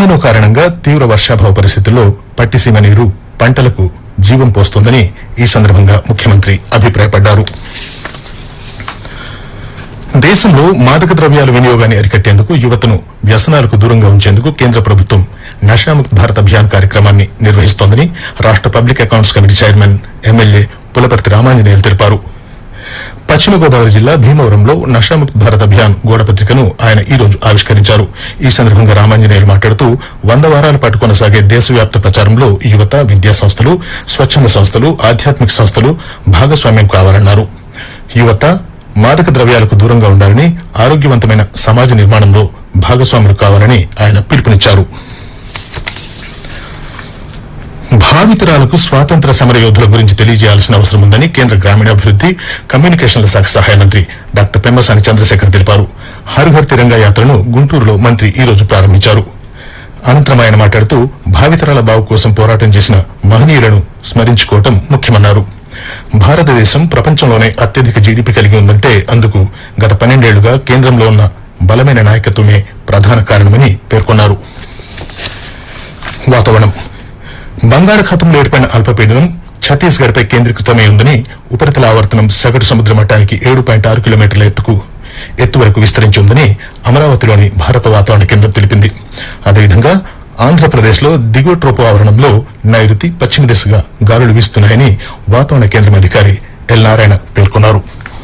El Niño కారణంగా తీవ్ర వర్షాభావ పరిస్థితుల్లో పట్టిసీమ నీరు పంటలకు జీవం పోస్తోందని ఈ సందర్భంగా ముఖ్యమంత్రి అభిప్రాయపడ్డారు దేశంలో మాదక ద్రవ్యాల వినియోగాన్ని అరికట్టేందుకు యువతను వ్యసనాలకు దూరంగా ఉంచేందుకు కేంద్ర ప్రభుత్వం నషాముక్త్ భారత్ అభియాన్ కార్యక్రమాన్ని నిర్వహిస్తోందని రాష్ట public accounts committee chairman MLA Pulaparthi Ramanjaneyulu తెలిపారు పశ్చిమ గోదావరి జిల్లా భీమవరంలో నషాముక్త్ భారత్ అభియాన్ గోడపత్రికను ఆయన ఈ రోజు ఆవిష్కరించారు ఈ సందర్భంగా రామాంజనేయులు మాట్లాడుతూ వంద వారాల పాటు కొనసాగే దేశవ్యాప్త ప్రచారంలో యువత విద్యా సంస్థలు స్వచ్ఛంద సంస్థలు ఆధ్యాత్మిక సంస్థలు భాగస్వామ్యం కావాలన్నారు యువత మాదక ద్రవ్యాలకు దూరంగా ఉండాలని ఆరోగ్యవంతమైన సమాజ నిర్మాణంలో భాగస్వాములు కావాలని ఆయన పిలుపునిచ్చారు భావితరాలకు స్వాతంత్ర సమర యోధుల గురించి తెలియజేయాల్సిన అవసరం ఉందని కేంద్ర గ్రామీణాభివృద్ది కమ్యూనికేషన్ల శాఖ సహాయ మంత్రి డాక్టర్ పెమ్మసాని చంద్రశేఖర్ తెలిపారు హర్ ఘర్ తిరంగా యాత్రను గుంటూరులో మంత్రి ఈ రోజు ప్రారంభించారు అనంతరం ఆయన మాట్లాడుతూ భావితరాల బావు కోసం పోరాటం చేసిన మహనీయులను స్మరించుకోవటం ముఖ్యమన్నారు భారతదేశం ప్రపంచంలోనే అత్యధిక జీడీపీ కలిగి ఉందంటే అందుకు గత పన్నెండేళ్లుగా కేంద్రంలో ఉన్న బలమైన నాయకత్వమే ప్రధాన కారణమని పేర్కొన్నారు వాతావరణం బంగాళాఖాతంలో ఏర్పడిన అల్పపీడనం ఛత్తీస్గఢ్ పై కేంద్రీకృతమై ఉందని ఉపరితల ఆవర్తనం సగటు సముద్ర మట్టానికి ఏడు పాయింట్ ఆరు కిలోమీటర్ల ఎత్తుకు ఎత్తు వరకు విస్తరించి ఉందని అమరావతిలోని భారత వాతావరణ కేంద్రం తెలిపింది అదేవిధంగా ఆంధ్రప్రదేశ్లో దిగువ ట్రోపు ఆవరణంలో నైరుతి పశ్చిమ దిశగా గాలులు వీస్తున్నాయని వాతావరణ కేంద్రం అధికారి ఎల్ నారాయణ పేర్కొన్నారు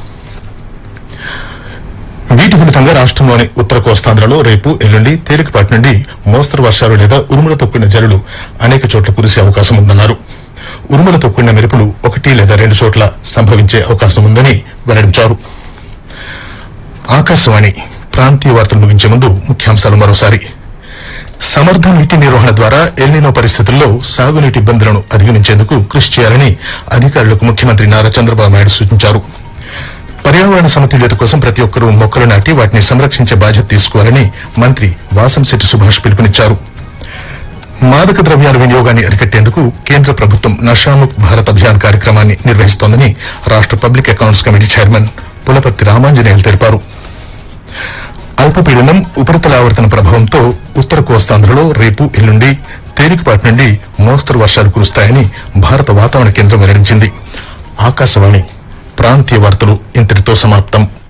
వీటి ఫలితంగా రాష్ట్రంలోని ఉత్తర కోస్తాంధ్రలో రేపు ఎల్లుండి తేలికపాటి నుండి మోస్తరు వర్షాలు లేదా ఉరుములతో కూడిన జల్లులు అనేక చోట్ల కురిసే అవకాశం ఉందన్నారు ఉరుములతో కూడిన మెరుపులు ఒకటి లేదా రెండు చోట్ల సంభవించే అవకాశం ఉందని వెల్లడించారు ఆకాశవాణి ప్రాంతీయ వార్తలు ముగించే ముందు ముఖ్యాంశాలు మరోసారి సమర్థ నీటి నిర్వహణ ద్వారా ఎల్నినో పరిస్థితుల్లో సాగునీటి ఇబ్బందులను అధిగమించేందుకు కృషి చేయాలని అధికారులకు ముఖ్యమంత్రి నారా చంద్రబాబు నాయుడు సూచించారు పర్యావరణ సమతుల్యత కోసం ప్రతి ఒక్కరూ మొక్కలు నాటి వాటిని సంరక్షించే బాధ్యత తీసుకోవాలని మంత్రి వాసంశెట్టి సుభాష్ పిలుపునిచ్చారు మాదక ద్రవ్యాల వినియోగాన్ని అరికట్టేందుకు కేంద్ర ప్రభుత్వం నషాముక్ భారత్ అభియాన్ కార్యక్రమాన్ని నిర్వహిస్తోందని రాష్ట public accounts committee chairman Pulaparthi Ramanjaneyulu తెలిపారు అల్పపీడనం ఉపరితల ఆవర్తన ప్రభావంతో ఉత్తర కోస్తాంధ్రలో రేపు ఎల్లుండి తేలికపాటి నుండి మోస్తరు వర్షాలు కురుస్తాయని భారత వాతావరణ కేంద్రం వెల్లడించింది ఆకాశవాణి ప్రాంతీయ వార్తలు ఇంతటితో సమాప్తం